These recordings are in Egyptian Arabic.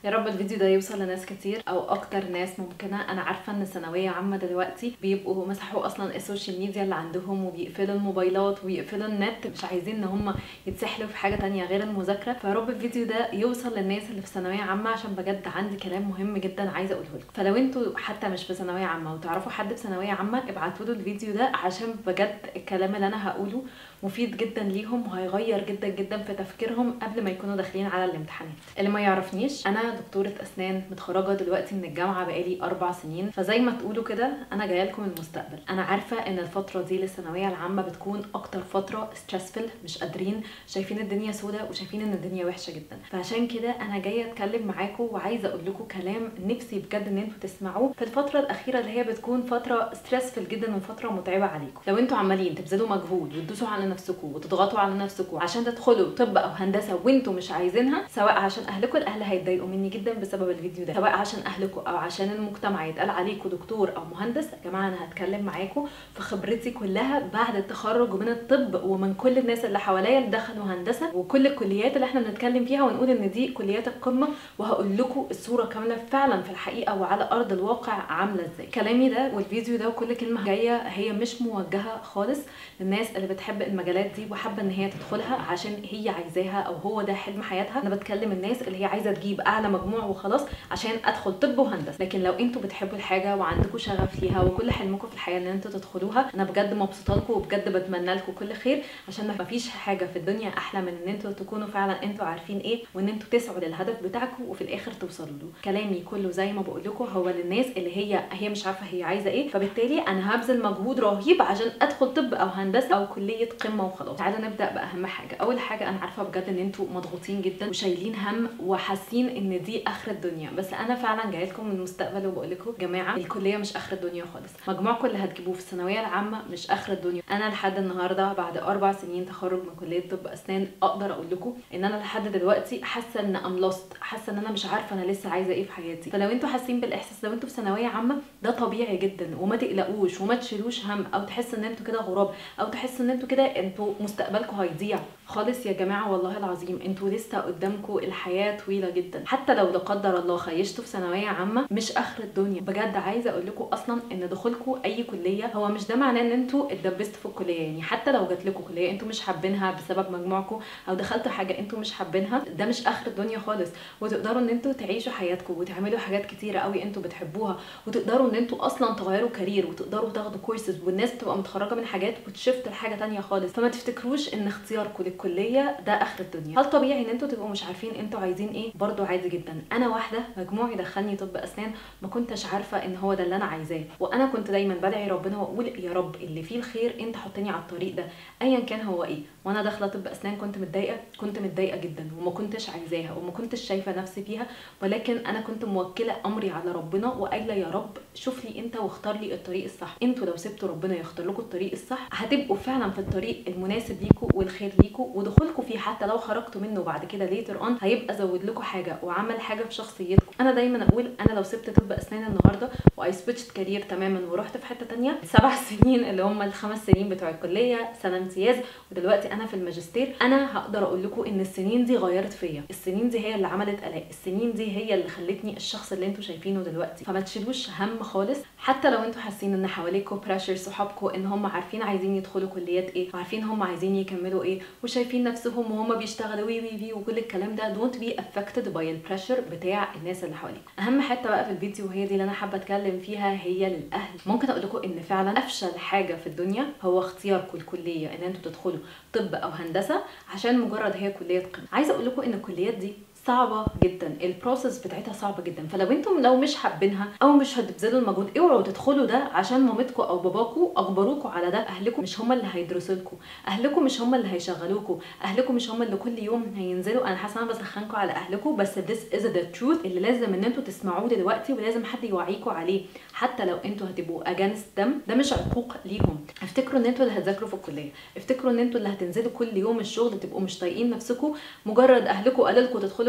يا رب الفيديو ده يوصل لناس كتير او اكتر ناس ممكنه انا عارفه ان ثانويه عامه دلوقتي بيبقوا مسحوا اصلا السوشيال ميديا اللي عندهم وبيقفلوا الموبايلات وبيقفلوا النت مش عايزين ان هم يتسحلوا في حاجه تانية غير المذاكره فيا رب الفيديو ده يوصل للناس اللي في ثانويه عامه عشان بجد عندي كلام مهم جدا عايزه اقوله لكم فلو انتوا حتى مش في ثانويه عامه وتعرفوا حد في ثانويه عامه ابعتوا له الفيديو ده عشان بجد الكلام اللي انا هقوله مفيد جدا ليهم وهيغير جدا جدا في تفكيرهم قبل ما يكونوا داخلين على الامتحانات اللي ما يعرفنيش انا دكتوره اسنان متخرجه دلوقتي من الجامعه بقالي اربع سنين فزي ما تقولوا كده انا جايه لكم من المستقبل انا عارفه ان الفتره دي للثانويه العامه بتكون اكتر فتره ستريسفل مش قادرين شايفين الدنيا سوداء وشايفين ان الدنيا وحشه جدا فعشان كده انا جايه اتكلم معاكم وعايزه اقول لكم كلام نفسي بجد ان انتوا تسمعوه في الفتره الاخيره اللي هي بتكون فتره ستريسفل جدا وفتره متعبه عليكم لو انتوا عمالين تبذلوا مجهود وتدوسوا على نفسكم وتضغطوا على نفسكم عشان تدخلوا طب او هندسه وانتوا مش عايزينها سواء عشان اهلكم الاهل هيتضايقوا مني جدا بسبب الفيديو ده سواء عشان اهلكم او عشان المجتمع يتقال عليكم دكتور او مهندس يا جماعه انا هتكلم معاكم في خبرتي كلها بعد التخرج من الطب ومن كل الناس اللي حواليا اللي دخلوا هندسه وكل الكليات اللي احنا بنتكلم فيها ونقول ان دي كليات القمه وهقول لكم الصوره كامله فعلا في الحقيقه وعلى ارض الواقع عامله ازاي كلامي ده والفيديو ده وكل كلمه جايه هي مش موجهه خالص للناس اللي بتحب المجالات دي وحابه ان هي تدخلها عشان هي عايزاها او هو ده حلم حياتها انا بتكلم الناس اللي هي عايزه تجيب اعلى مجموع وخلاص عشان ادخل طب وهندسه لكن لو انتوا بتحبوا الحاجه وعندكم شغف ليها وكل حلمكم في الحياه ان انتوا تدخلوها انا بجد مبسوطه لكم وبجد بتمنى لكم كل خير عشان ما فيش حاجه في الدنيا احلى من ان انتوا تكونوا فعلا انتوا عارفين ايه وان انتوا تسعوا للهدف بتاعكم وفي الاخر توصلوا له كلامي كله زي ما بقول لكم هو للناس اللي هي هي مش عارفه هي عايزه ايه فبالتالي انا هبذل مجهود رهيب عشان ادخل طب او هندسه او كليه قمه وخلاص تعالوا نبدا باهم حاجه اول حاجه انا عارفه بجد ان انتوا مضغوطين جدا وشايلين هم وحاسين ان دي اخر الدنيا بس انا فعلا جايه لكم من المستقبل وبقول لكم يا جماعه الكليه مش اخر الدنيا خالص مجموعكم اللي هتجيبوه في الثانويه العامه مش اخر الدنيا انا لحد النهارده بعد اربع سنين تخرج من كليه طب اسنان اقدر اقول لكم ان انا لحد دلوقتي حاسه ان ام لوست حاسه ان انا مش عارفه انا لسه عايزه ايه في حياتي فلو انتوا حاسين بالاحساس لو انتوا في ثانويه عامه ده طبيعي جدا وما تقلقوش وما تشيلوش هم او تحسوا ان انتوا كده غراب او تحسوا ان انتوا كده انتوا مستقبلكم هيضيع خالص يا جماعه والله العظيم انتوا لسه قدامكم الحياه طويله جدا حتى لو لا قدر الله خيشتوا في ثانويه عامه مش اخر الدنيا بجد عايزه اقول لكم اصلا ان دخولكم اي كليه هو مش ده معناه ان انتوا اتدبستوا في الكليه يعني حتى لو جات لكم كليه انتوا مش حابينها بسبب مجموعكم او دخلتوا حاجه انتوا مش حابينها ده مش اخر الدنيا خالص وتقدروا ان انتوا تعيشوا حياتكم وتعملوا حاجات كتيره قوي انتوا بتحبوها وتقدروا ان انتوا اصلا تغيروا كارير وتقدروا تاخدوا كورسز والناس بتبقى متخرجه من حاجات وتشفت لحاجه تانية خالص فما تفتكروش ان اختياركم للكليه ده اخر الدنيا هل طبيعي ان انتوا تبقوا مش عارفين انتوا عايزين ايه برضو عادي جدا انا واحده مجموعي دخلني طب اسنان ما كنتش عارفه ان هو ده اللي انا عايزاه وانا كنت دايما بدعي ربنا واقول يا رب اللي فيه الخير انت حطني على الطريق ده ايا كان هو ايه وانا داخله طب اسنان كنت متضايقه كنت متضايقه جدا وما كنتش عايزاها وما كنتش شايفه نفسي فيها ولكن انا كنت موكله امري على ربنا وقايله يا رب شوف لي انت واختار لي الطريق الصح انتوا لو سبتوا ربنا يختار لكم الطريق الصح هتبقوا فعلا في الطريق المناسب ليكم والخير ليكم ودخولكم فيه حتى لو خرجتوا منه بعد كده ليتر اون هيبقى زود لكم حاجه وعمل حاجه في شخصيتكم انا دايما اقول انا لو سبت طب اسنان النهارده واي سويتشت كارير تماما ورحت في حته تانية سبع سنين اللي هم الخمس سنين بتوع الكليه سنه امتياز ودلوقتي انا في الماجستير انا هقدر اقول لكم ان السنين دي غيرت فيا السنين دي هي اللي عملت قلق السنين دي هي اللي خلتني الشخص اللي انتوا شايفينه دلوقتي فما تشيلوش هم خالص حتى لو انتوا حاسين ان حواليكوا بريشر صحابكم ان هم عارفين عايزين يدخلوا كليات ايه وعارفين هم عايزين يكملوا ايه وشايفين نفسهم وهم بيشتغلوا وي وي في وكل الكلام ده دونت بي افكتد باي البريشر بتاع الناس اللي حواليك اهم حته بقى في الفيديو وهي دي اللي انا حابه اتكلم فيها هي للاهل ممكن اقول لكم ان فعلا افشل حاجه في الدنيا هو اختياركم الكليه ان انتوا تدخلوا طب او هندسه عشان مجرد هي كليه قمه عايزه اقول لكم ان الكليات دي صعبه جدا البروسيس بتاعتها صعبه جدا فلو انتم لو مش حابينها او مش هتبذلوا المجهود اوعوا تدخلوا ده عشان مامتكم او باباكم اجبروكم على ده اهلكم مش هم اللي هيدرسوا لكم اهلكم مش هم اللي هيشغلوكم اهلكم مش هم اللي كل يوم هينزلوا انا حاسه انا بسخنكم على اهلكم بس this is the truth اللي لازم ان انتوا تسمعوه دلوقتي ولازم حد يوعيكم عليه حتى لو انتوا هتبقوا against them ده مش عقوق ليهم افتكروا ان انتوا اللي هتذاكروا في الكليه افتكروا ان انتوا اللي هتنزلوا كل يوم الشغل تبقوا مش طايقين نفسكم مجرد اهلكم قالوا لكم تدخلوا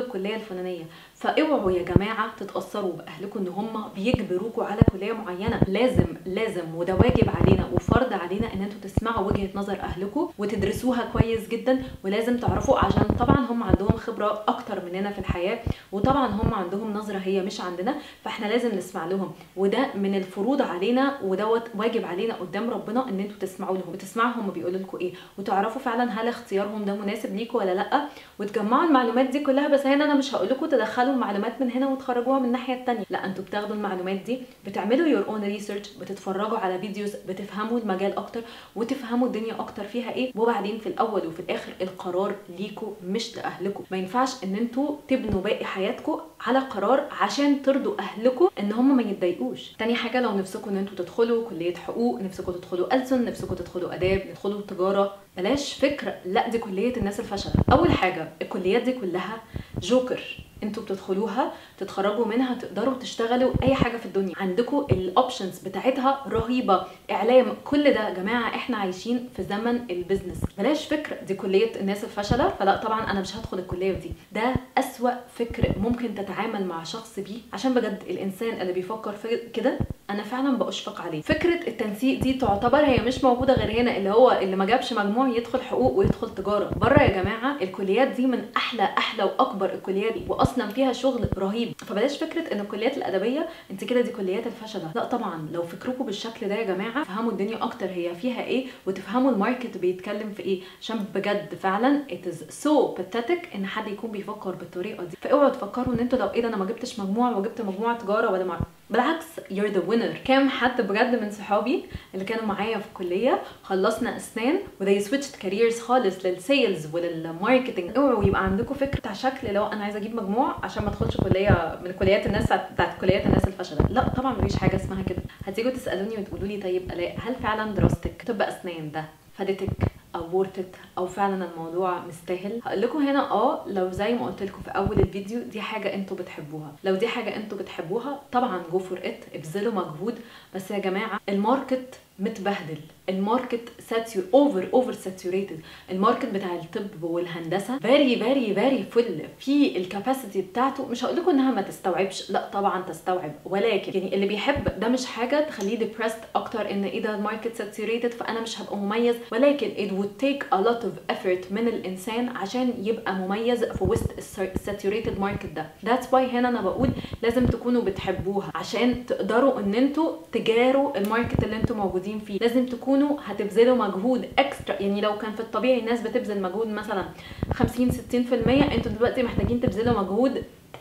الكليه الفلانيه فاوعوا يا جماعه تتاثروا باهلكم ان هم بيجبروكوا على كليه معينه لازم لازم وده واجب علينا وفرض علينا ان انتوا تسمعوا وجهه نظر اهلكم وتدرسوها كويس جدا ولازم تعرفوا عشان طبعا هم عندهم خبره اكتر مننا في الحياه وطبعا هم عندهم نظره هي مش عندنا فاحنا لازم نسمع لهم وده من الفروض علينا ودوت واجب علينا قدام ربنا ان انتوا تسمعوا لهم وتسمعوا هم بيقولوا لكم ايه وتعرفوا فعلا هل اختيارهم ده مناسب ليكم ولا لا وتجمعوا المعلومات دي كلها بس هنا انا مش هقول لكم تدخلوا المعلومات من هنا وتخرجوها من الناحيه الثانيه لا انتوا بتاخدوا المعلومات دي بتعملوا يور اون ريسيرش بتتفرجوا على فيديوز بتفهموا المجال اكتر وتفهموا الدنيا اكتر فيها ايه وبعدين في الاول وفي الاخر القرار ليكم مش لاهلكم ما ينفعش ان انتوا تبنوا باقي حياتكم على قرار عشان ترضوا اهلكم ان هم ما يتضايقوش تاني حاجه لو نفسكم ان انتوا تدخلوا كليه حقوق نفسكم تدخلوا ألسن نفسكم تدخلوا اداب تدخلوا تجاره بلاش فكر لا دي كليه الناس الفشله اول حاجه الكليات دي كلها جوكر انتوا بتدخلوها تتخرجوا منها تقدروا تشتغلوا اي حاجه في الدنيا عندكم الاوبشنز بتاعتها رهيبه اعلام كل ده يا جماعه احنا عايشين في زمن البيزنس بلاش فكر دي كليه الناس الفشله فلا طبعا انا مش هدخل الكليه دي ده اسوا فكر ممكن تتعامل مع شخص بيه عشان بجد الانسان اللي بيفكر في كده انا فعلا باشفق عليه فكره التنسيق دي تعتبر هي مش موجوده غير هنا اللي هو اللي ما جابش مجموع يدخل حقوق ويدخل تجاره بره يا جماعه الكليات دي من احلى احلى واكبر الكليات دي واصلا فيها شغل رهيب فبلاش فكره ان الكليات الادبيه انت كده دي كليات الفشله لا طبعا لو فكركم بالشكل ده يا جماعه فهموا الدنيا اكتر هي فيها ايه وتفهموا الماركت بيتكلم في ايه عشان بجد فعلا it is so pathetic ان حد يكون بيفكر بالطريقه دي فاوعوا تفكروا ان انتوا لو ايه ده انا ما جبتش مجموع وجبت مجموع تجاره ولا مع بالعكس you're the winner كام حد بجد من صحابي اللي كانوا معايا في الكليه خلصنا اسنان وذي switched careers خالص للسيلز وللماركتنج اوعوا يبقى عندكم فكره بتاع شكل لو انا عايزه اجيب مجموع عشان ما ادخلش كليه من كليات الناس بتاعت كليات الناس الفشله لا طبعا مفيش حاجه اسمها كده هتيجوا تسالوني وتقولوا لي طيب الاء هل فعلا دراستك طب اسنان ده فادتك او ورثت او فعلا الموضوع مستاهل هقول لكم هنا اه لو زي ما قلت لكم في اول الفيديو دي حاجه انتوا بتحبوها لو دي حاجه انتوا بتحبوها طبعا جو فور ات ابذلوا مجهود بس يا جماعه الماركت متبهدل الماركت ساتيور اوفر اوفر ساتوريتد الماركت بتاع الطب والهندسه فيري فيري فيري فل في الكاباسيتي بتاعته مش هقول لكم انها ما تستوعبش لا طبعا تستوعب ولكن يعني اللي بيحب ده مش حاجه تخليه ديبرست اكتر ان ايه ده الماركت ساتوريتد فانا مش هبقى مميز ولكن it would take a lot of effort من الانسان عشان يبقى مميز في وسط الساتوريتد ماركت ده that's why هنا انا بقول لازم تكونوا بتحبوها عشان تقدروا ان انتوا تجاروا الماركت اللي انتوا موجودين فيه لازم تكونوا هتبذلوا مجهود اكسترا يعني لو كان في الطبيعي الناس بتبذل مجهود مثلا 50 60% انتوا دلوقتي محتاجين تبذلوا مجهود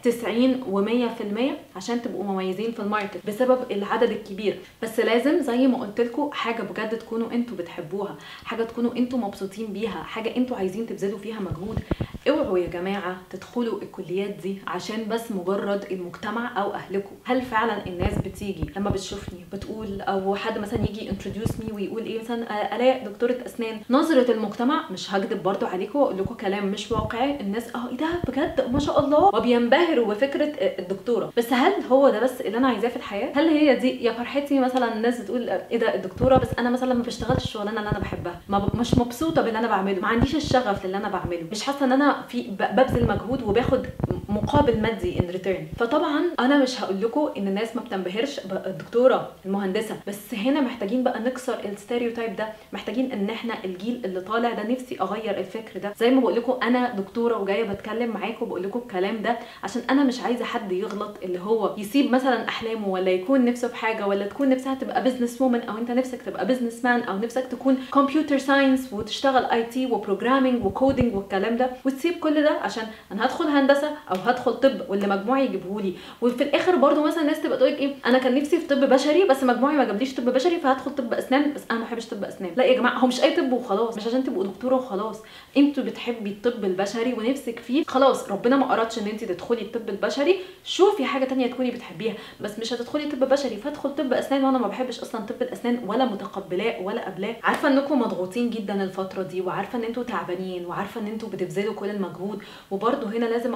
90 و100% عشان تبقوا مميزين في الماركت بسبب العدد الكبير بس لازم زي ما قلت لكم حاجه بجد تكونوا انتوا بتحبوها حاجه تكونوا انتوا مبسوطين بيها حاجه انتوا عايزين تبذلوا فيها مجهود اوعوا يا جماعه تدخلوا الكليات دي عشان بس مجرد المجتمع او اهلكم هل فعلا الناس بتيجي لما بتشوفني بتقول او حد مثلا يجي انتروديوس مي ويقول ايه مثلا الاء دكتوره اسنان نظره المجتمع مش هكذب برضو عليكم واقول لكم كلام مش واقعي الناس اه ايه ده بجد ما شاء الله وبينبهروا بفكره الدكتوره بس هل هو ده بس اللي انا عايزاه في الحياه هل هي دي يا فرحتي مثلا الناس بتقول ايه ده الدكتوره بس انا مثلا ما بشتغلش الشغلانه اللي انا بحبها ما مش مبسوطه باللي انا بعمله ما عنديش الشغف اللي انا بعمله مش حاسه ان انا في ببذل مجهود وباخد مقابل مادي ان ريتيرن فطبعا انا مش هقول لكم ان الناس ما بتنبهرش بالدكتوره المهندسه بس هنا محتاجين بقى نكسر الستيريوتايب ده محتاجين ان احنا الجيل اللي طالع ده نفسي اغير الفكر ده زي ما بقول لكم انا دكتوره وجايه بتكلم معاكم وبقول لكم الكلام ده عشان انا مش عايزه حد يغلط اللي هو يسيب مثلا احلامه ولا يكون نفسه في حاجه ولا تكون نفسها تبقى بزنس وومن او انت نفسك تبقى بزنس مان او نفسك تكون كمبيوتر ساينس وتشتغل اي تي وبروجرامينج وكودينج والكلام ده وتسيب كل ده عشان انا هدخل هندسه او هدخل طب واللي مجموعي يجيبه لي وفي الاخر برضو مثلا الناس تبقى تقول ايه انا كان نفسي في طب بشري بس مجموعي ما جابليش طب بشري فهدخل طب اسنان بس انا ما بحبش طب اسنان لا يا جماعه هو مش اي طب وخلاص مش عشان تبقوا دكتوره وخلاص انتوا بتحبي الطب البشري ونفسك فيه خلاص ربنا ما ارادش ان انت تدخلي الطب البشري شوفي حاجه تانية تكوني بتحبيها بس مش هتدخلي طب بشري فادخل طب اسنان وانا ما بحبش اصلا طب الاسنان ولا متقبلاه ولا قبلاه عارفه انكم مضغوطين جدا الفتره دي وعارفه ان انتوا تعبانين وعارفه ان انتوا بتبذلوا كل المجهود وبرده هنا لازم اقول لكم ان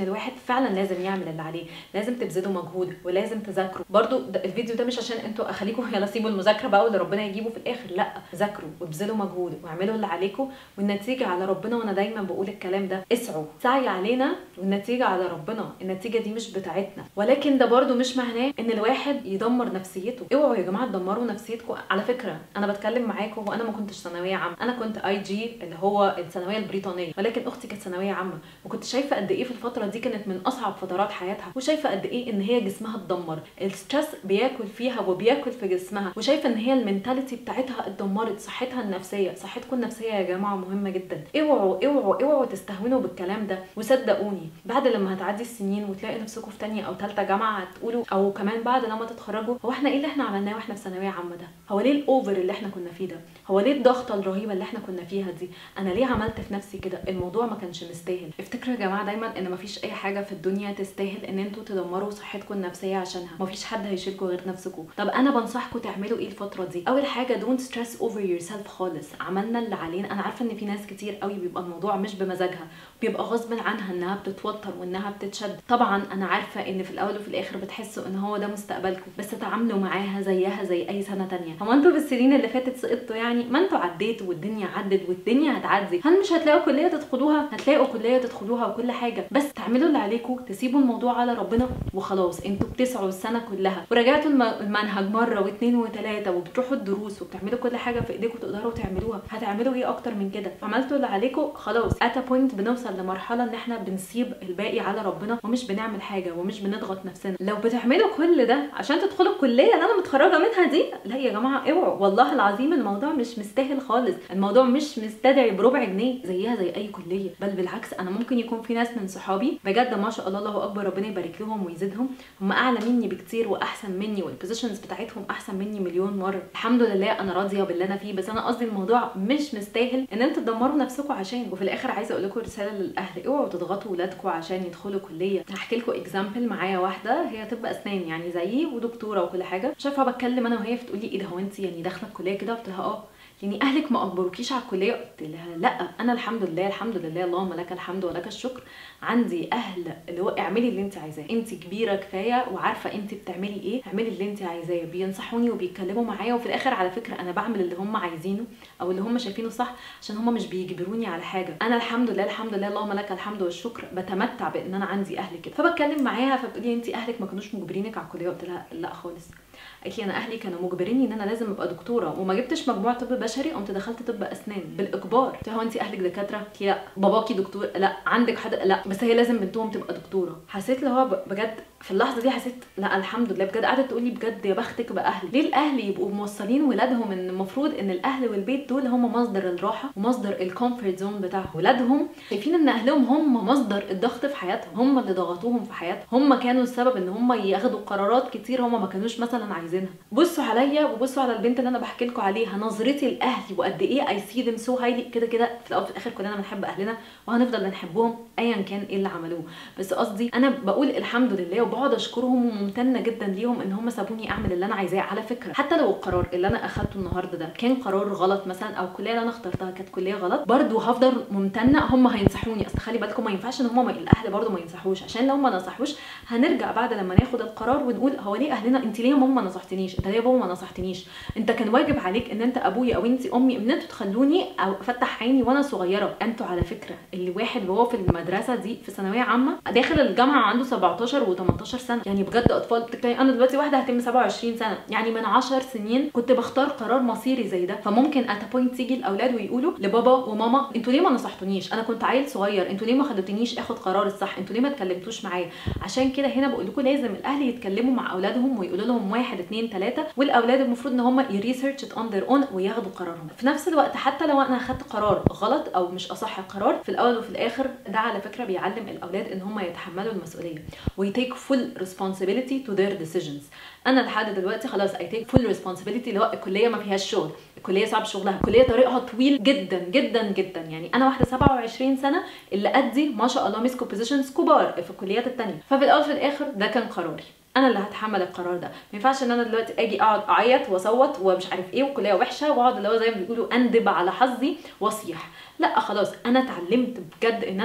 الواحد فعلا لازم يعمل اللي عليه لازم تبذلوا مجهود ولازم تذاكروا برضو ده الفيديو ده مش عشان انتوا اخليكم يلا سيبوا المذاكره بقى واللي ربنا يجيبه في الاخر لا ذاكروا وابذلوا مجهود واعملوا اللي عليكم والنتيجه على ربنا وانا دايما بقول الكلام ده اسعوا سعي علينا والنتيجه على ربنا النتيجه دي مش بتاعتنا ولكن ده برضو مش معناه ان الواحد يدمر نفسيته اوعوا يا جماعه تدمروا نفسيتكم على فكره انا بتكلم معاكم وانا ما كنتش ثانويه عامه انا كنت اي جي اللي هو الثانويه البريطانيه ولكن اختي كانت ثانويه عامه وكنت شايفه قد ايه في الفتره دي كانت من اصعب فترات حياتها وشايفه قد ايه ان هي جسمها اتدمر الستريس بياكل فيها وبياكل في جسمها وشايفه ان هي المينتاليتي بتاعتها اتدمرت صحتها النفسيه صحتكم النفسيه يا جماعه مهمه جدا اوعوا اوعوا اوعوا تستهونوا بالكلام ده وصدقوني بعد لما هتعدي السنين وتلاقي نفسكم في تانية او ثالثه جامعه هتقولوا او كمان بعد لما تتخرجوا هو احنا ايه اللي احنا عملناه واحنا في ثانويه عامه ده هو ليه الاوفر اللي احنا كنا فيه ده هو ليه الضغطه الرهيبه اللي احنا كنا فيها دي انا ليه عملت في نفسي كده الموضوع ما كانش مستاهل افتكروا يا جماعه دايما ان مفيش اي حاجه في الدنيا تستاهل ان انتوا تدمروا صحتكم النفسيه عشانها مفيش حد هيشيلكوا غير نفسكم طب انا بنصحكم تعملوا ايه الفتره دي اول حاجه دونت ستريس اوفر يور سيلف خالص عملنا اللي علينا انا عارفه ان في ناس كتير قوي بيبقى الموضوع مش بمزاجها بيبقى غصب عنها انها بتتوتر وانها بتتشد طبعا انا عارفه ان في الاول وفي الاخر بتحسوا ان هو ده مستقبلكم بس تعاملوا معاها زيها زي اي سنه تانية هو انتوا بالسنين اللي فاتت سقطتوا يعني ما انتوا عديتوا والدنيا عدت والدنيا هتعدي هل مش هتلاقوا كليه تدخلوها هتلاقوا كليه تدخلوها وكل حاجه بس تعملوا اللي عليكم تسيبوا الموضوع على ربنا وخلاص انتوا بتسعوا السنه كلها وراجعتوا المنهج مره واثنين وثلاثه وبتروحوا الدروس وبتعملوا كل حاجه في ايديكم تقدروا تعملوها هتعملوا ايه اكتر من كده عملتوا اللي عليكم خلاص ات بوينت بنوصل لمرحله ان احنا بنسيب الباقي على ربنا ومش بنعمل حاجه ومش بنضغط نفسنا لو بتعملوا كل ده عشان تدخلوا الكليه اللي انا متخرجه منها دي لا يا جماعه اوعوا والله العظيم الموضوع مش مستاهل خالص الموضوع مش مستدعي بربع جنيه زيها زي اي كليه بل بالعكس انا ممكن يكون في ناس من صحابي بجد ما شاء الله الله اكبر ربنا يبارك لهم ويزيدهم هم اعلى مني بكتير واحسن مني والبوزيشنز بتاعتهم احسن مني مليون مره الحمد لله انا راضيه باللي انا فيه بس انا قصدي الموضوع مش مستاهل ان انتوا تدمروا نفسكم عشان وفي الاخر عايزه اقول لكم رساله للاهل اوعوا تضغطوا ولادكم عشان يدخلوا كليه هحكي لكم اكزامبل معايا واحده هي طب اسنان يعني زيي ودكتوره وكل حاجه شايفه بتكلم انا وهي بتقول لي ايه ده هو انت يعني داخله الكليه كده قلت لها اه يعني اهلك ما اجبروكيش على الكليه قلت لها لا انا الحمد لله الحمد لله اللهم لك الحمد ولك الشكر عندي اهل اللي هو اعملي اللي انت عايزاه انت كبيره كفايه وعارفه انت بتعملي ايه اعملي اللي انت عايزاه بينصحوني وبيتكلموا معايا وفي الاخر على فكره انا بعمل اللي هم عايزينه او اللي هم شايفينه صح عشان هم مش بيجبروني على حاجه انا الحمد لله الحمد لله اللهم لك الحمد والشكر بتمتع بان انا عندي اهل كده فبتكلم معاها فبتقولي انت اهلك ما كانوش مجبرينك على الكليه قلت لها لا خالص قالت لي انا اهلي كانوا مجبريني ان انا لازم ابقى دكتوره وما جبتش مجموع طب بشري قمت دخلت طب اسنان بالاجبار قلت لها هو انت اهلك دكاتره قالت لي لا باباكي دكتور لا عندك حد لا بس هي لازم بنتهم تبقى دكتوره حسيت اللي هو بجد في اللحظه دي حسيت لا الحمد لله بجد قعدت تقول لي بجد يا بختك باهلي ليه الاهل يبقوا موصلين ولادهم ان المفروض ان الاهل والبيت دول هم مصدر الراحه ومصدر الكومفورت زون بتاعهم ولادهم شايفين ان اهلهم هم مصدر الضغط في حياتهم هم اللي ضغطوهم في حياتهم هم كانوا السبب ان هم ياخدوا قرارات كتير هم ما كانوش مثلا عايزينها بصوا عليا وبصوا على البنت اللي انا بحكي لكم عليها نظرتي لاهلي وقد ايه اي سي ذم سو هايلي كده كده في الاول وفي الاخر كلنا بنحب اهلنا وهنفضل بنحبهم ايا كان ايه اللي عملوه بس قصدي انا بقول الحمد لله وبقعد اشكرهم وممتنه جدا ليهم ان هم سابوني اعمل اللي انا عايزاه على فكره حتى لو القرار اللي انا اخدته النهارده ده كان قرار غلط مثلا او الكليه اللي انا اخترتها كانت كليه غلط برضو هفضل ممتنه هم هينصحوني اصل خلي بالكم ما ينفعش ان هم الاهل برضو ما ينصحوش عشان لو ما نصحوش هنرجع بعد لما ناخد القرار ونقول هو ليه اهلنا انت ليه يا ماما ما نصحتنيش انت ليه يا بابا ما نصحتنيش انت كان واجب عليك ان انت ابويا او انت امي ان انتوا تخلوني او افتح عيني وانا صغيره انتوا على فكره اللي واحد وهو في المدرسه دي في ثانويه عامه داخل الجامعه عنده 17 و18 سنه يعني بجد اطفال بتتكلم انا دلوقتي واحده هتم 27 سنه يعني من 10 سنين كنت بختار قرار مصيري زي ده فممكن ات بوينت تيجي الاولاد ويقولوا لبابا وماما انتوا ليه ما نصحتونيش انا كنت عيل صغير انتوا ليه ما خدتونيش اخد قرار الصح انتوا ليه ما اتكلمتوش معايا عشان كده هنا بقول لكم لازم الاهل يتكلموا مع اولادهم ويقولوا لهم واحد اتنين تلاته والاولاد المفروض ان هم يريسيرش اون ذير اون وياخدوا قرارهم في نفس الوقت حتى لو انا اخدت قرار غلط او مش اصح قرار في الاول وفي الاخر ده على فكره بيعلم الاولاد ان هم يتحملوا المسؤوليه ويتيك فول responsibility to their decisions انا لحد دلوقتي خلاص اي تيك فول responsibility اللي هو الكليه ما فيهاش شغل الكليه صعب شغلها الكليه طريقها طويل جدا جدا جدا يعني انا واحده 27 سنه اللي قدي ما شاء الله مسكوا بوزيشنز كبار في الكليات التانية ففي الاول وفي الاخر ده كان قراري انا اللي هتحمل القرار ده ما ينفعش ان انا دلوقتي اجي اقعد اعيط واصوت ومش عارف ايه والكليه وحشه واقعد اللي هو زي ما بيقولوا اندب على حظي واصيح لا خلاص انا اتعلمت بجد ان انا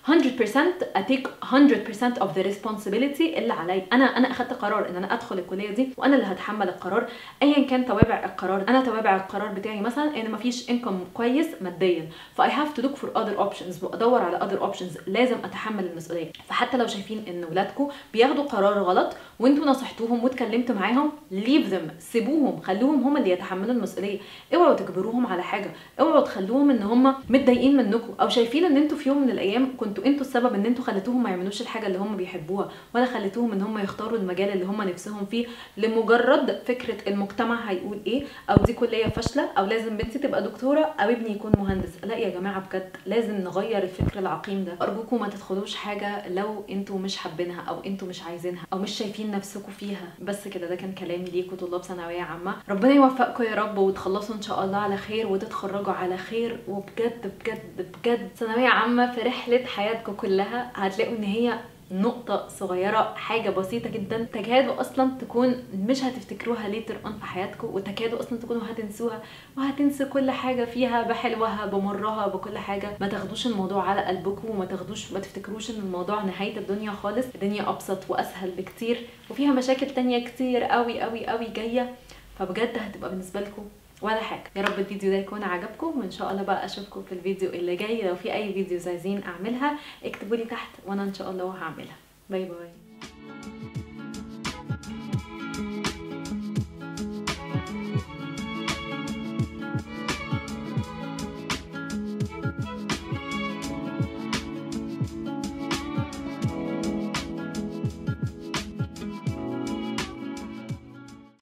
100% اتيك 100% of the responsibility اللي عليا انا انا اخدت قرار ان انا ادخل الكليه دي وانا اللي هتحمل القرار ايا كان توابع القرار انا توابع القرار بتاعي مثلا ان مفيش انكم كويس ماديا فاي هاف تو لوك فور اذر اوبشنز وادور على اذر اوبشنز لازم اتحمل المسؤوليه فحتى لو شايفين ان ولادكم بياخدوا قرار غلط وانتوا نصحتوهم واتكلمتوا معاهم ليف ذم سيبوهم خلوهم هم اللي يتحملوا المسؤوليه اوعوا تجبروهم على حاجه اوعوا تخلوهم ان هم متضايقين منكم او شايفين ان انتوا في يوم من الايام كنتوا انتوا السبب ان انتوا خليتوهم ما يعملوش الحاجه اللي هم بيحبوها ولا خليتوهم ان هم يختاروا المجال اللي هم نفسهم فيه لمجرد فكره المجتمع هيقول ايه او دي كليه فاشله او لازم بنتي تبقى دكتوره او ابني يكون مهندس لا يا جماعه بجد لازم نغير الفكر العقيم ده ارجوكم ما تدخلوش حاجه لو انتوا مش حابينها او انتوا مش عايزينها او مش شايفين نفسكم فيها بس كده ده كان كلامي ليكم طلاب ثانويه عامه ربنا يوفقكم يا رب وتخلصوا ان شاء الله على خير وتتخرجوا على خير وبجد بجد بجد ثانويه عامه في رحله حياتكم كلها هتلاقوا ان هي نقطة صغيرة حاجة بسيطة جدا تكادوا أصلا تكون مش هتفتكروها ليتر أون في حياتكم وتكادوا أصلا تكونوا هتنسوها وهتنسوا كل حاجة فيها بحلوها بمرها بكل حاجة ما تاخدوش الموضوع على قلبكم وما تاخدوش ما تفتكروش إن الموضوع نهاية الدنيا خالص الدنيا أبسط وأسهل بكتير وفيها مشاكل تانية كتير قوي قوي قوي جاية فبجد هتبقى بالنسبة لكم ولا حاجه يا رب الفيديو ده يكون عجبكم وان شاء الله بقى اشوفكم في الفيديو اللي جاي لو في اي فيديوز عايزين اعملها اكتبوا لي تحت وانا ان شاء الله هعملها باي باي